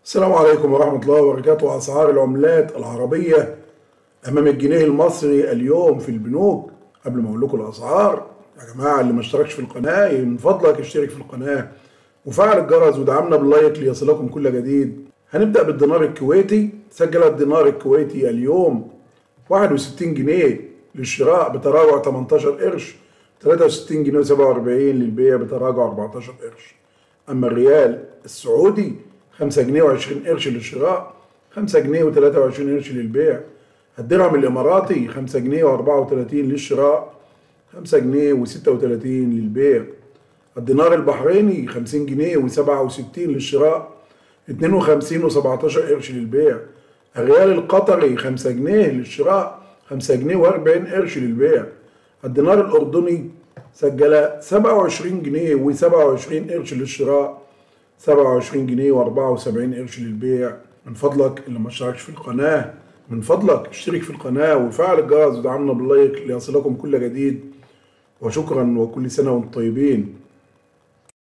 السلام عليكم ورحمة الله وبركاته أسعار العملات العربية أمام الجنيه المصري اليوم في البنوك قبل ما أقول لكم الأسعار يا جماعة اللي ما اشتركش في القناة من فضلك اشترك في القناة وفعل الجرس ودعمنا باللايك ليصلكم كل جديد هنبدأ بالدينار الكويتي سجل الدينار الكويتي اليوم 61 جنيه للشراء بتراجع 18 قرش 63 جنيه و47 للبيع بتراجع 14 قرش أما الريال السعودي 5 جنيه و20 قرش للشراء 5 جنيه و23 قرش للبيع الدرهم الإماراتي 5 جنيه و34 للشراء 5 جنيه و36 للبيع الدينار البحريني 50 جنيه و67 للشراء 52 و17 قرش للبيع الريال القطري 5 جنيه للشراء 5 جنيه و40 قرش للبيع الدينار الأردني سجل 27 جنيه و27 قرش للشراء 27 جنيه و74 قرش للبيع من فضلك اللي ما اشتركش في القناة من فضلك اشترك في القناة وفعل الجرس ودعمنا باللايك ليصلكم كل جديد وشكرا وكل سنة وانتم طيبين